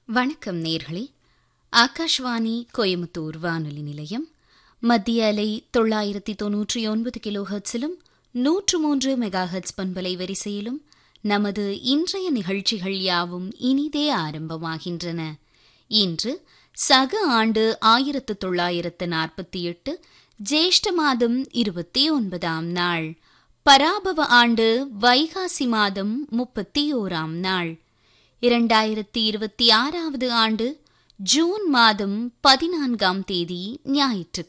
வணக்கம் நேர்களே ஆகாஷ்வாணி கோயமுத்தூர் வானொலி நிலையம் மத்திய அலை தொள்ளாயிரத்தி தொன்னூற்றி ஒன்பது கிலோ ஹெர்ட்ஸிலும் நூற்று மூன்று மெகா ஹெர்ட்ஸ் பண்பலை வரிசையிலும் நமது இன்றைய நிகழ்ச்சிகள் யாவும் இனிதே ஆரம்பமாகின்றன இன்று சக ஆண்டு ஆயிரத்து தொள்ளாயிரத்து நாற்பத்தி எட்டு ஜேஷ்ட மாதம் இருபத்தி ஒன்பதாம் நாள் பராபவ ஆண்டு வைகாசி மாதம் முப்பத்தி ஓராம் நாள் இரண்டாயிரத்தி இருபத்தி ஆறாவது ஆண்டு ஜூன் மாதம் பதினான்காம் தேதி ஞாயிற்றுக்கிழமை